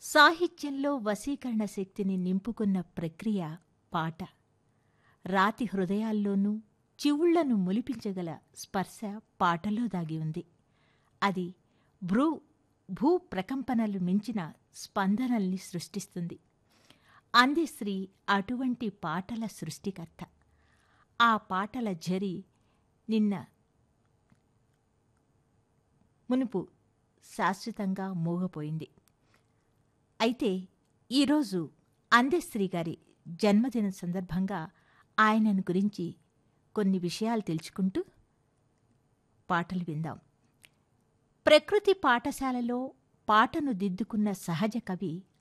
సాహిత్యంలో వశీకరణ శక్తిని నింపుకున్న ప్రక్రియ పాట రాతి హృదయాల్లోనూ చివుళ్లను ములిపించగల స్పర్శ పాటలో దాగి ఉంది అది భ్రూ భూ ప్రకంపనలు మించిన స్పందనల్ని సృష్టిస్తుంది అందెశ్రీ అటువంటి పాటల సృష్టికర్త ఆ పాటల జరి నిన్న మునుపు శాశ్వతంగా మోగపోయింది అయితే ఈరోజు అందెశ్రీ గారి జన్మదిన సందర్భంగా ఆయనను గురించి కొన్ని విషయాలు తెలుసుకుంటూ పాటలు విందాం ప్రకృతి పాఠశాలలో పాటను దిద్దుకున్న సహజ కవి